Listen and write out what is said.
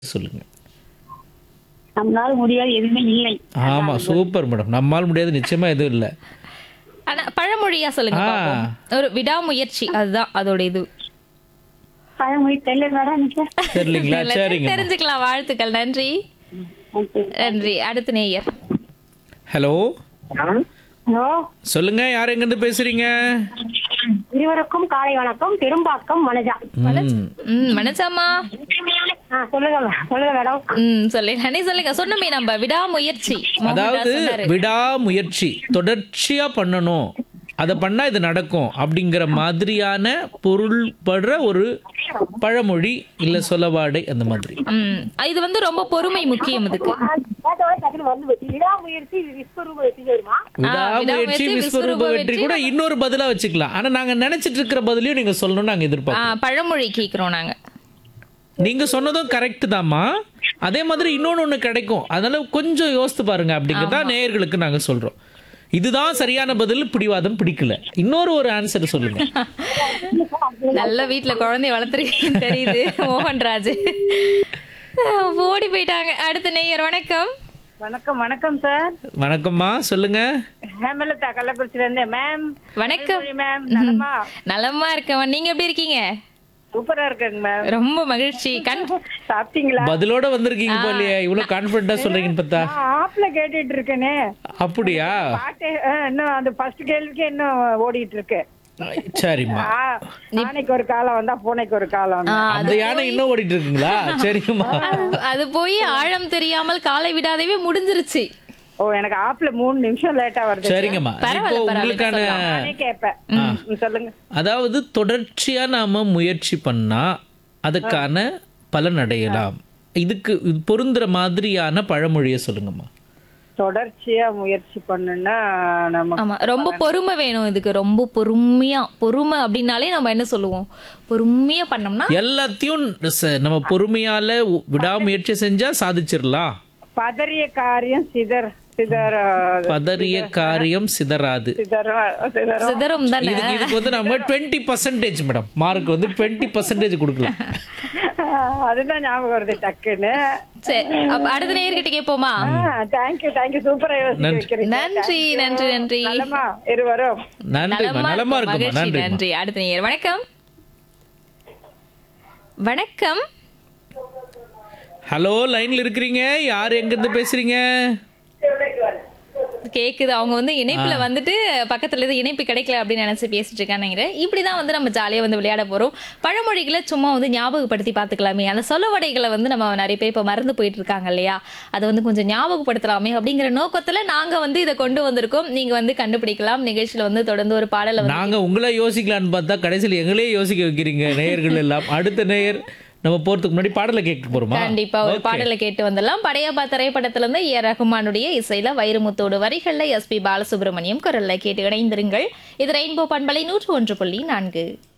சொல்லுங்க நம்மளால முடியாது எதுவுமே இல்லை ஆமா சூப்பர் மேடம் நம்மால் முடியாது நிச்சயமா எதுவும் இல்லை ஆனா பழமொழியா சொல்லுங்க ஆ. பாப்போம். ஒரு விடாமுயற்சி அதுதான் அதோட இது பழமொழி தெரியல மேடம் எனக்கு தெரியலீங்களா இல்ல, சரிங்க தெரிஞ்சுக்கலாம் வாழ்த்துக்கள் நன்றி Okay. நன்றி அடுத்த நேயர் ஹலோ ஹலோ சொல்லுங்க யார் எங்கிருந்து பேசுறீங்க இருவருக்கும் காலை வணக்கம் பெரும்பாக்கம் மனஜா ம், ம் மனசாமா ஆ சொல்லுங்க மே- சொல்லுங்க மேடம் ம் சொல்லி நன்றி சொல்லுங்க சொன்னமே நம்ம விடாமுயற்சி மோகன்தாஸ் அதாவது சொன்னாரு. விடாமுயற்சி தொடர்ச்சியா பண்ணணும் அதை பண்ணா இது நடக்கும் அப்படிங்கிற மாதிரியான பொருள் படுற ஒரு பழமொழி இல்ல சொல்லவாடை அந்த மாதிரி ம் இது வந்து ரொம்ப பொறுமை முக்கியம் இதுக்கு கேட்டோட டக்குனு வந்து வெற்றி விடாமுயற்சி விஸ்வரூப வெற்றி வருமா விடாமுயற்சி விடாமுயற்சி, விஸ்வரூப விஸ்வரூப வெற்றி வெற்றி கூட இன்னொரு பதிலா வச்சுக்கலாம் ஆனா நாங்க நினைச்சிட்டு இருக்கிற பதிலையும் நீங்க சொல்லணும்னு நாங்க ஆ, எதிர்பார்க்கோம் பழமொழி கேக்குறோம் நாங்க நீங்க சொன்னதும் கரெக்ட் தாம்மா அதே மாதிரி இன்னொன்னு ஒண்ணு கிடைக்கும் அதனால கொஞ்சம் யோசித்து பாருங்க அப்படிங்கிறதா நேயர்களுக்கு நாங்க சொல்றோம் இதுதான் சரியான பதில் பிடிவாதம் பிடிக்கல இன்னொரு ஒரு ஆன்சர் சொல்லுங்க நல்ல வீட்ல குழந்தைய வளர்த்துருக்கீங்க தெரியுது மோகன்ராஜ் ஓடி போயிட்டாங்க அடுத்த நேயர் வணக்கம் வணக்கம் வணக்கம் சார் வணக்கம்மா சொல்லுங்க ஹேமலதா கள்ளக்குறிச்சில இருந்து மேம் வணக்கம் மேம் நலமா நலமா இருக்கவன் நீங்க எப்படி இருக்கீங்க சூப்பரா இருக்குங்க மேம் ரொம்ப மகிழ்ச்சி கண் சாப்பிட்டீங்களா பதிலோட வந்திருக்கீங்க போலியே இவ்வளவு கான்பிடண்டா சொல்றீங்கன்னு பார்த்தா நான் ஆப்ல கேட்டுட்டு இருக்கேனே அப்படியா பாட்டு ஆ, இன்னும் அந்த ஃபர்ஸ்ட் கேள்விக்கு இன்னும் ஓடிட்டு இருக்கு சரிம்மா ஆ, நாளைக்கு ஒரு காலம் வந்தா பூனைக்கு ஒரு காலம் வந்தா. ஆ, அந்த யானை இன்னும் ஓடிட்டு இருக்குங்களா சரிங்கம்மா அது- அது போய் ஆழம் தெரியாமல் காலை விடாதவே முடிஞ்சிருச்சு ஓ எனக்கு ஆப்ல மூணு நிமிஷம் லேட்டா வருது சரிங்கம்மா இப்போ பரவாயில்ல, பரவாயில்ல, உங்களுக்கான நானே கேட்பேன் ம், சொல்லுங்க அதாவது தொடர்ச்சியா நாம முயற்சி பண்ணா அதுக்கான பலன் அடையலாம் இதுக்கு இது பொருந்துற மாதிரியான பழமொழியை சொல்லுங்கம்மா தொடர்ச்சியா முயற்சி பண்ணுனா நமக்கு ஆமா ரொம்ப பொறுமை வேணும் இதுக்கு ரொம்ப பொறுமையா பொறுமை அப்படின்னாலே நம்ம என்ன சொல்லுவோம் பொறுமையா பண்ணோம்னா எல்லாத்தையும் ச- நம்ம பொறுமையால உ- விடாமுயற்சி செஞ்சா சாதிச்சிடலாம் பதறிய காரியம் சிதற சிதற பதறிய காரியம் சிதறாது சிதற சிதற சிதறும் தானே இதுக்கு இதுக்கு வந்து நம்ம டுவெண்ட்டி பர்சன்டேஜ் மேடம் மார்க் வந்து டுவெண்ட்டி பர்சன்டேஜ் கொடுக்கலாம் அதுதான் ஞாபகம் வருது டக்குன்னு சரி அப்ப அடுத்த நேயர்கிட்ட கேட்போமா தேங்க்யூ தேங்க்யூ சூப்பரா யோசிச்சு நன்றி. வைக்கிறீங்க நன்றி நன்றி நன்றி நலமா இருவரும் நன்றிம்மா நலமா இருக்கும், இருக்குமா மகிழ்ச்சி நன்றி நன்றி அடுத்த நேயர் வணக்கம் வணக்கம் ஹலோ லைன்ல இருக்கிறீங்க யார் எங்க இருந்து பேசுறீங்க கேக்குது அவங்க வந்து இணைப்புல வந்துட்டு பக்கத்துல இருந்து இணைப்பு கிடைக்கல அப்படின்னு நினைச்சு பேசிட்டு இருக்காங்க நினைக்கிறேன் இப்படிதான் வந்து நம்ம ஜாலியா வந்து விளையாட போறோம் பழமொழிகளை சும்மா வந்து ஞாபகப்படுத்தி பாத்துக்கலாமே அந்த சொல்லவடைகளை வந்து நம்ம நிறைய பேர் இப்ப மறந்து போயிட்டு இருக்காங்க இல்லையா அதை வந்து கொஞ்சம் ஞாபகப்படுத்தலாமே அப்படிங்கிற நோக்கத்துல நாங்க வந்து இதை கொண்டு வந்திருக்கோம் நீங்க வந்து கண்டுபிடிக்கலாம் நிகழ்ச்சியில வந்து தொடர்ந்து ஒரு பாடலை வந்து நாங்க உங்களை யோசிக்கலான்னு பார்த்தா கடைசியில் எங்களே யோசிக்க வைக்கிறீங்க நேயர்கள் எல்லாம் அடுத்த நேயர் நம்ம போறதுக்கு முன்னாடி பாடலை கேட்க போறோமா கண்டிப்பா ஒரு பாடலை கேட்டு வந்துடலாம் படையப்பா திரைப்படத்துல இருந்து ஏ ரகுமானுடைய இசையில வைரமுத்தோடு வரிகள்ல எஸ் பி பாலசுப்ரமணியம் குரல்ல கேட்டு இணைந்திருங்கள் இது ரெயின்போ பண்பலை நூற்று ஒன்று புள்ளி நான்கு